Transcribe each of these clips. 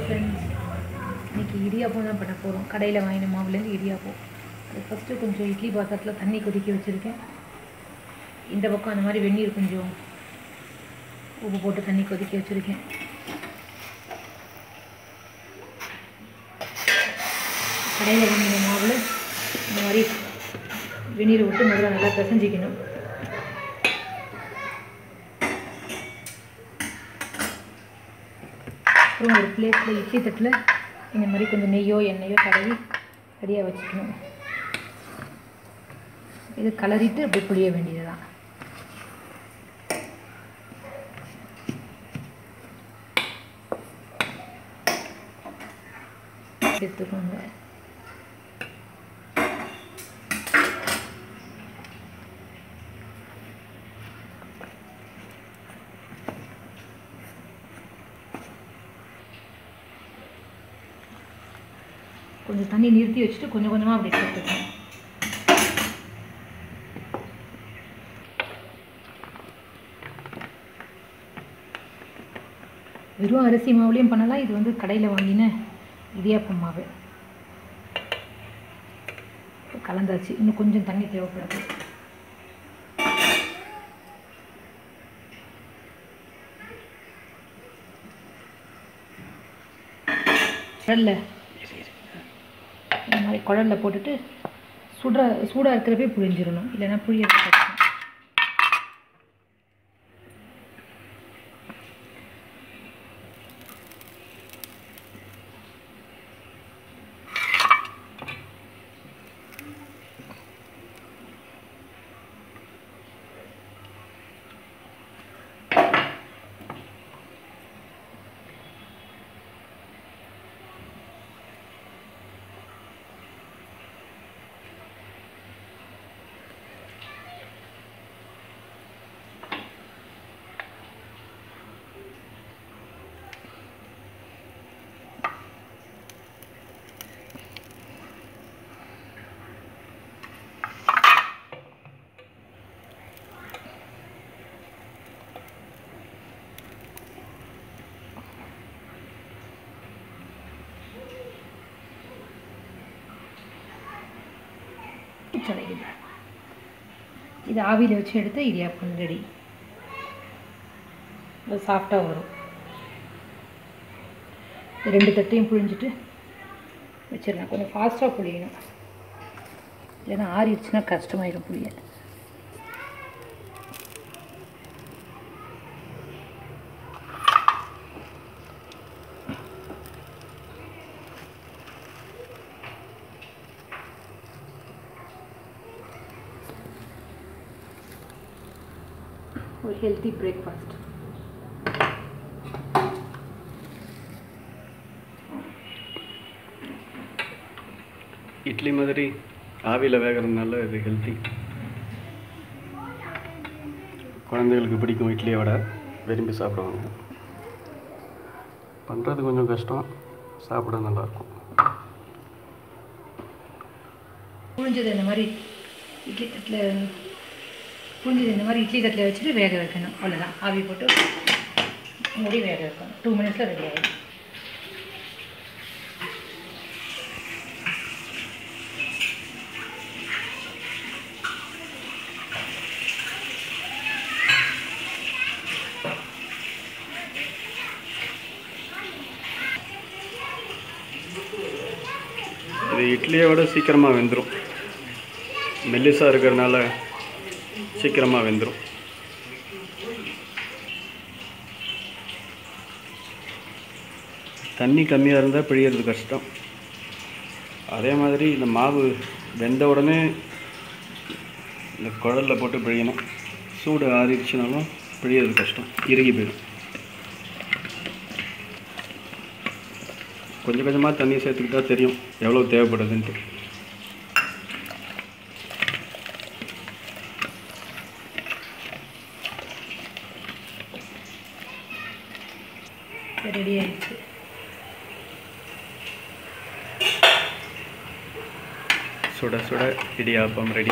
friends இன்னைக்கு இடியாப்பம் தான் பண்ண போகிறோம் கடையில் வாங்கின மாவுலேருந்து இடியாப்பம் அது ஃபஸ்ட்டு கொஞ்சம் இட்லி பாத்திரத்தில் தண்ணி கொதிக்க வச்சுருக்கேன் இந்த பக்கம் அந்த மாதிரி வெந்நீர் கொஞ்சம் உப்பு போட்டு தண்ணி கொதிக்க வச்சுருக்கேன் கடையில் வாங்கின மாவில் இந்த மாதிரி வெந்நீரை விட்டு முதல்ல நல்லா பிசைஞ்சிக்கணும் அப்புறம் ஒரு பிளேட்டில் இட்லி தட்டில் இந்த மாதிரி கொஞ்சம் நெய்யோ எண்ணெயோ தடவி ரெடியாக வச்சுக்கணும் இது கலரிட்டு அப்படி புளிய வேண்டியது தான் எடுத்துக்கோங்க கொஞ்சம் தண்ணி நிறுத்தி வச்சுட்டு கொஞ்சம் கொஞ்சமாக அப்படி சேர்த்துக்கணும் வெறும் அரிசி மாவுலேயும் பண்ணலாம் இது வந்து கடையில் வாங்கின இடியாப்பம் மாவு இப்ப கலந்தாச்சு இன்னும் கொஞ்சம் தண்ணி தேவைப்படுது குழல்ல இந்த மாதிரி குழல்ல போட்டுட்டு சுடுற சூடாக இருக்கிறப்பே புழிஞ்சிடணும் இல்லைன்னா புழியறது கஷ்டம் கிடைக்குது இது ஆவியில் வச்சு எடுத்து இடியாப்பம் ரெடி அது சாஃப்டாக வரும் இது ரெண்டு தட்டையும் புழிஞ்சிட்டு வச்சிடலாம் கொஞ்சம் ஃபாஸ்ட்டாக புழியணும் இல்லைன்னா ஆறிடுச்சுன்னா கஷ்டமாயிடும் புளிய ஒரு ஹெல்த்தி பிரேக்ஃபாஸ்ட் இட்லி மாதிரி ஆவியில் வேகிறதுனால இது ஹெல்த்தி குழந்தைகளுக்கு பிடிக்கும் இட்லியை விட விரும்பி சாப்பிடுவாங்க பண்ணுறது கொஞ்சம் கஷ்டம் சாப்பிட நல்லாயிருக்கும் புழிஞ்சது இந்த மாதிரி இட்லி தட்டில் புழிஞ்சது இந்த மாதிரி இட்லி தட்டில் வச்சுட்டு வேக வைக்கணும் அவ்வளோதான் ஆவி போட்டு மூடி வேக வைக்கணும் டூ மினிட்ஸில் ரெடி ஆகிடும் இது இட்லியை விட சீக்கிரமாக வெந்துடும் மெல்லிசாக இருக்கிறதுனால சீக்கிரமாக வெந்துடும் தண்ணி கம்மியாக இருந்தால் பிழியறது கஷ்டம் அதே மாதிரி இந்த மாவு வெந்த உடனே இந்த குழலில் போட்டு பிழியணும் சூடு ஆறிடுச்சுனாலும் பிழியறது கஷ்டம் இறுகி போயிடும் கொஞ்சம் கொஞ்சமாக தண்ணி சேர்த்துக்கிட்டா தெரியும் எவ்வளோ தேவைப்படுதுன்ட்டு ரெடி ஆயிடுச்சு சுட சுட இடியாப்பம் ரெடி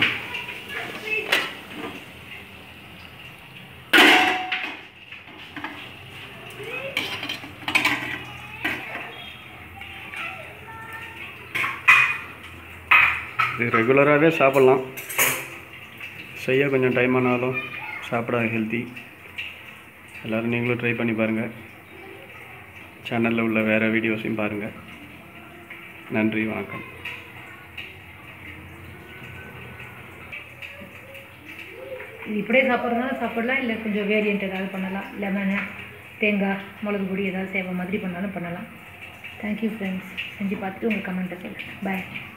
இது ரெகுலராகவே சாப்பிட்லாம் செய்ய கொஞ்சம் டைம் ஆனாலும் சாப்பிட ஹெல்த்தி எல்லோரும் நீங்களும் ட்ரை பண்ணி பாருங்கள் சேனலில் உள்ள வேறு வீடியோஸையும் பாருங்கள் நன்றி வணக்கம் இது இப்படியே சாப்பிட்றதுனால சாப்பிடலாம் இல்லை கொஞ்சம் வேரியண்ட் ஏதாவது பண்ணலாம் லெமனு தேங்காய் மிளகு பொடி ஏதாவது சேவை மாதிரி பண்ணாலும் பண்ணலாம் தேங்க்யூ ஃப்ரெண்ட்ஸ் செஞ்சு பார்த்துட்டு உங்கள் கமெண்ட்டை சொல்லுங்கள் பாய்